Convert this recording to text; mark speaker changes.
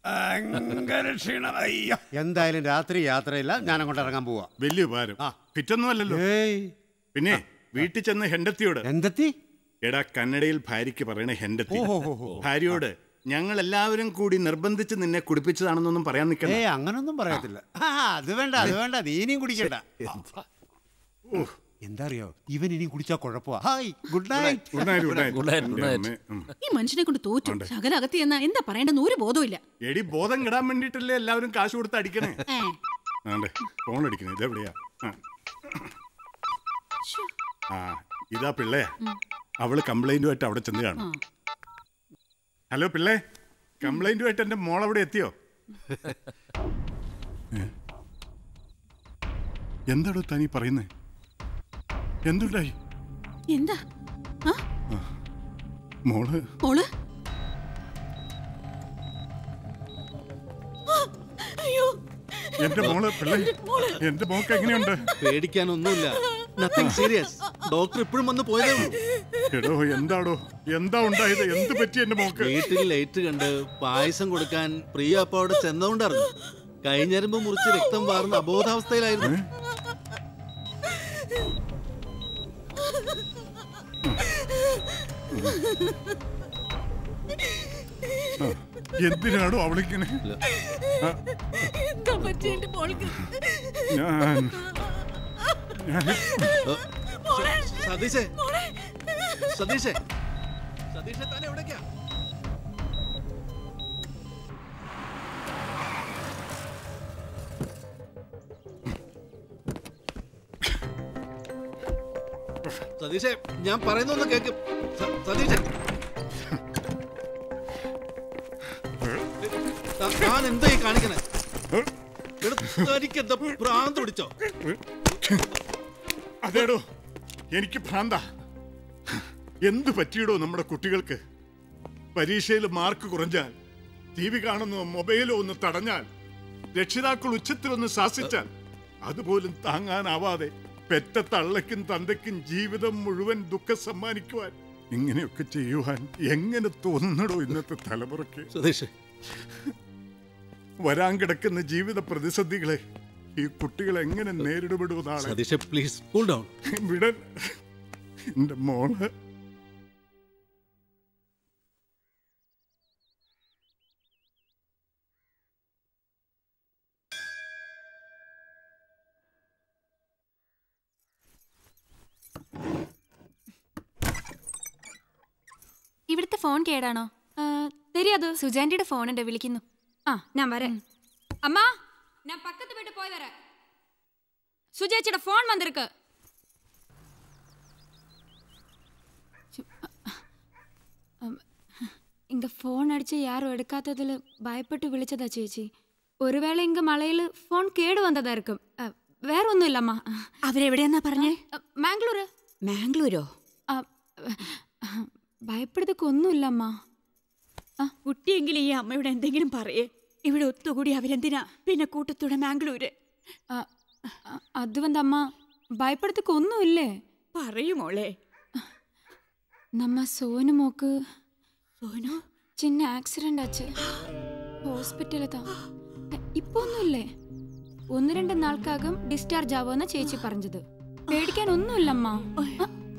Speaker 1: ഭയങ്കര ക്ഷീണം അയ്യോ
Speaker 2: എന്തായാലും രാത്രി യാത്രയില്ല ഞാൻ അങ്ങോട്ട് ഇറങ്ങാൻ പോവാ
Speaker 3: വലിയ ഉപകാരം
Speaker 2: ആ.
Speaker 3: പിറ്റൊന്നുമല്ലല്ലോ
Speaker 2: ഏയ്
Speaker 3: പിന്നെ വീട്ടിൽ ചെന്ന് ഹെണ്ടത്തിയോട്
Speaker 2: എന്തെത്തി
Speaker 3: എടാ കന്നഡയിൽ ഭാര്യയ്ക്ക് പറയണ ഹെണ്ടത്തി
Speaker 2: ഓഹോഹോഹോ.
Speaker 3: ഭാര്യയോട് ഞങ്ങൾ എല്ലാവരും കൂടി നിർബന്ധിച്ച് നിന്നെ കുടിപ്പിച്ചതാണെന്നൊന്നും പറയാൻ നിൽക്കണ്ട
Speaker 2: ഏയ് അങ്ങനൊന്നും പറയത്തില്ല ആ അത് വേണ്ട അത് വേണ്ട നീ ഇനിയും കുടിക്കണ്ട എന്താ അറിയോ ഇവൻ ഇനി കുടിച്ചാ കുഴപ്പമാ hi good night
Speaker 3: good night good night
Speaker 4: Good night, good
Speaker 3: എൻ്റെ
Speaker 4: night.
Speaker 3: അമ്മേ, ഉം.
Speaker 5: ഈ മനുഷ്യനെ കൊണ്ട് തോറ്റു ശകലകത്തി എന്നാ എന്താ പറയേണ്ടെന്ന് ഒരു ബോധമില്ല
Speaker 3: എടി ബോധം കിടാൻ വേണ്ടിട്ടല്ലേ എല്ലാവരും കാശ് കൊടുത്ത് അടിക്കണേ
Speaker 5: ഏ.
Speaker 3: ആണ്ടെ ഫോൺ അടിക്കണേ ഇതെവിടെയാ ആ. ആ ഇതാ പിള്ളയാ അവള് കംപ്ലൈന്റുമായിട്ട് അവിടെ ചെന്ന് കാണും ഹലോ പിള്ളേ കംപ്ലൈന്റുമായിട്ട് എന്റെ മോൾ അവിടെ എത്തിയോ ഏ? എന്താടോ തനി പറയുന്നേ എന്തുണ്ടായി
Speaker 5: എന്താ ആ
Speaker 3: മോള്
Speaker 5: മോള് ആ, അയ്യോ
Speaker 3: എന്റെ മോള് പിള്ളേ എന്റെ മോക്ക് എങ്ങനെയുണ്ട്
Speaker 4: പേടിക്കാനൊന്നുമില്ല നത്തിങ് സീരിയസ് ഡോക്ടർ ഇപ്പോഴും വന്ന് പോയതേ ഉള്ളൂ
Speaker 3: എടോ എന്താടോ എന്താ ഉണ്ടായത് എന്ത് പറ്റി എന്റെ മോക്ക്
Speaker 4: വീട്ടിൽ ലൈറ്റ് കണ്ട് പായസം കൊടുക്കാൻ പ്രിയ അപ്പ അവിടെ ചെന്നോണ്ടറിഞ്ഞു കൈഞ്ഞരമ്പ് മുറിച്ച് രക്തം വാർന്ന അബോധാവസ്ഥയിലായിരുന്നു
Speaker 3: എന്തിനാടോ അവളിങ്ങനെ
Speaker 5: എന്താ പറ്റിയ എന്റെ മോൾക്ക്
Speaker 3: ഞാൻ ഞാൻ
Speaker 5: മോളെ
Speaker 4: സതീശേ
Speaker 5: മോളെ
Speaker 4: സതീശേ സതീശേ താൻ എവിടേക്കാ സതീശേ ഞാൻ പറയുന്നൊന്ന് കേക്ക് സ- സതീശേ ത- താൻ എന്തായി കാണിക്കണേ എടാ, തനിക്ക് എന്താ ഭ്രാന്ത് പിടിച്ചോ
Speaker 3: അതേടോ എനിക്ക് ഭ്രാന്ത എന്ത് പറ്റിയിടോ നമ്മുടെ കുട്ടികൾക്ക് പരീക്ഷയിൽ മാർക്ക് കുറഞ്ഞാൽ ടി വി കാണുന്നോ മൊബൈലോ ഒന്ന് തടഞ്ഞാൽ രക്ഷിതാക്കൾ ഉച്ചത്തിലൊന്ന് ശാസിച്ചാൽ അതുപോലും താങ്ങാനാവാതെ പെറ്റ തള്ളയ്ക്കും തന്തയ്ക്കും ജീവിതം മുഴുവൻ ദുഃഖം സമ്മാനിക്കുവാൻ ഇങ്ങനെയൊക്കെ ചെയ്യുവാൻ എങ്ങനെ തോന്നണോ ഇന്നത്തെ തലമുറയ്ക്ക്
Speaker 4: സതീഷ്
Speaker 3: വരാൻ കിടക്കുന്ന ജീവിത പ്രതിസന്ധികളെ ഈ കുട്ടികൾ എങ്ങനെ നേരിടുമെന്നാണ്
Speaker 4: സതീഷ് പ്ലീസ് കൂൾ ഡൗൺ
Speaker 3: വിടൻ എന്റെ മോള്
Speaker 6: ഇവിടുത്തെ ഫോൺ കേടാണോ தெரியாது സുജാന്റിയുടെ ഫോണുണ്ട് വിളിക്കുന്നു
Speaker 7: ആ ഞാൻ വരാം അമ്മാ ഞാൻ പക്കത്ത് പോയിട്ട് പോയി വരാം സുജേച്ചിയുടെ ഫോൺ വന്നിருக்கு
Speaker 6: ഇങ്ക ഫോൺ അടിച്ച് യാരും എടുക്കാത്തതിൽ ഭയപ്പെട്ട് വിളിച്ചതാ ചേച്ചി ഒരുവേള ഇങ്ക മളയിൽ ഫോൺ കേട് വന്നതായിരിക്കും അ, വേറെ ഒന്നുമില്ലമ്മ
Speaker 5: അവരെവിടെയെന്നാ പറഞ്ഞേ
Speaker 6: മാംഗ്ലൂര്
Speaker 5: മാംഗ്ലൂരോ
Speaker 6: അ, ഭയപ്പെടുത്തൊക്കെ ഒന്നുമില്ലമ്മ
Speaker 5: കുട്ടിയെങ്കിലും ഈ അമ്മയോട് എന്തെങ്കിലും പറയേ ഇവിടെ ഒത്തുകൂടി അവരെന്തിനാ പിന്നെ കൂട്ടത്തൂടെ മാംഗ്ലൂര്
Speaker 6: അ, അ, അത് വന്നമ്മ ഭയപ്പെടുത്തൊക്കെ ഒന്നുമില്ലേ
Speaker 5: പറയൂ മോളെ
Speaker 6: നമ്മ സോനു മോക്ക്
Speaker 5: സോനു
Speaker 6: ചിന്ന ആക്സിഡന്റ് ആச்சு ഹോസ്പിറ്റലിൽ താ ഇപ്പൊ ഒന്നുമില്ലേ ഒന്ന് രണ്ട് നാൾക്കകം ഡിസ്ചാർജ് ആവുമെന്ന ചേച്ചി പറഞ്ഞത് പേടിക്കാൻ ഒന്നുമില്ലമ്മ അ,